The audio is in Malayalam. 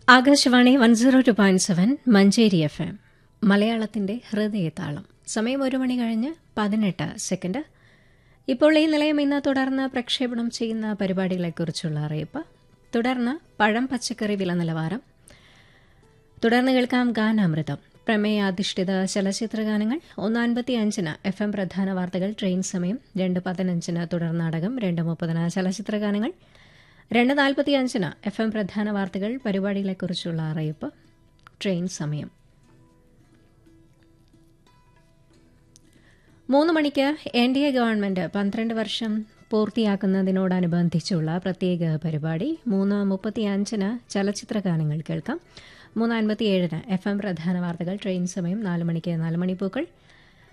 Akashvani one zero two point seven Manjeri F M മലയാളത്തിന്റെ ഹൃദയതാളം സമയം ഒരു മണി കഴിഞ്ഞ് പതിനെട്ട് സെക്കൻഡ് ഇപ്പോൾ ഈ നിലയം ഇന്ന് തുടർന്ന് പ്രക്ഷേപണം ചെയ്യുന്ന പരിപാടികളെക്കുറിച്ചുള്ള അറിയിപ്പ് തുടർന്ന് പഴം പച്ചക്കറി വില നിലവാരം തുടർന്ന് കേൾക്കാം ഗാനാമൃതം പ്രമേയാധിഷ്ഠിത ചലച്ചിത്ര ഗാനങ്ങൾ ഒന്ന് അൻപത്തി അഞ്ചിന് എഫ് എം പ്രധാന വാർത്തകൾ ട്രെയിൻ സമയം രണ്ട് പതിനഞ്ചിന് തുടർ നാടകം രണ്ട് മുപ്പതിന് ചലച്ചിത്ര ഗാനങ്ങൾ രണ്ട് നാൽപ്പത്തി അഞ്ചിന് എഫ് എം പ്രധാന വാർത്തകൾ പരിപാടികളെക്കുറിച്ചുള്ള അറിയിപ്പ് ട്രെയിൻ സമയം മൂന്ന് മണിക്ക് എൻ ഡി എ ഗവൺമെന്റ് പന്ത്രണ്ട് വർഷം പൂർത്തിയാക്കുന്നതിനോടനുബന്ധിച്ചുള്ള പ്രത്യേക പരിപാടി മൂന്ന് മുപ്പത്തിയഞ്ചിന് ചലച്ചിത്ര ഗാനങ്ങൾ കേൾക്കാം മൂന്ന് അൻപത്തിയേഴിന് എഫ് എം പ്രധാന വാർത്തകൾ ട്രെയിൻ സമയം നാല് മണിക്ക് നാല് മണിപ്പൂക്കൾ